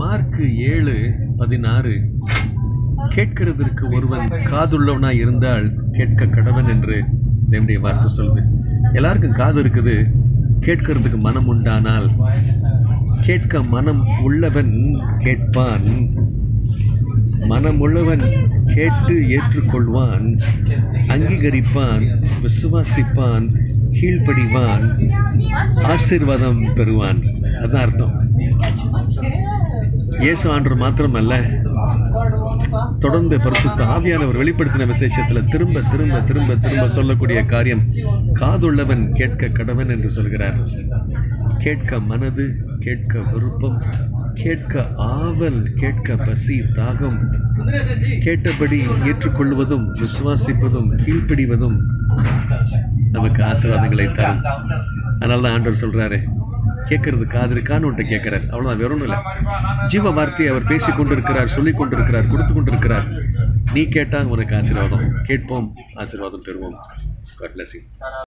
Mark ஏழு பதினாறு கேட்கிறதற்கு ஒருவன் காதுள்ளவனாய் இருந்தால் கேட்க கடவன் என்று தேவனுடைய வார்த்தை சொல்லுது எல்லாருக்கும் காது இருக்குது கேட்கறதுக்கு மனம் உண்டானால் கேட்க மனம் உள்ளவன் கேட்பான் மனம் உள்ளவன் கேட்டு ஏற்றுக்கொள்வான் அங்கீகரிப்பான் விசுவாசிப்பான் கீழ்ப்படிவான் ஆசீர்வாதம் பெறுவான் அதான் அர்த்தம் இயேசு ஆண்டு மாத்திரமல்ல தொடர்ந்து பரிசுத்த ஆவியானவர் வெளிப்படுத்தின விசேஷத்துல திரும்ப திரும்ப திரும்ப திரும்ப சொல்லக்கூடிய காரியம் காதுள்ளவன் கேட்க கடவன் என்று சொல்கிறார் கேட்க மனது கேட்க விருப்பம் கேட்க ஆவல் கேட்க பசி தாகம் கேட்டபடி ஏற்றுக்கொள்வதும் விசுவாசிப்பதும் கீழ்ப்படிவதும் நமக்கு ஆசீர்வாதங்களை தரும் அதனால தான் ஆண்டவர் சொல்றாரு கேட்கறது காது இருக்கான்னு ஒன்று கேட்கிறார் அவ்வளோதான் வேற ஒன்றும் இல்லை ஜீவ வார்த்தையை அவர் பேசி கொண்டிருக்கிறார் சொல்லி கொண்டிருக்கிறார் கொடுத்து கொண்டிருக்கிறார் நீ கேட்டா உனக்கு ஆசீர்வாதம் கேட்போம் ஆசீர்வாதம் பெறுவோம் God bless you.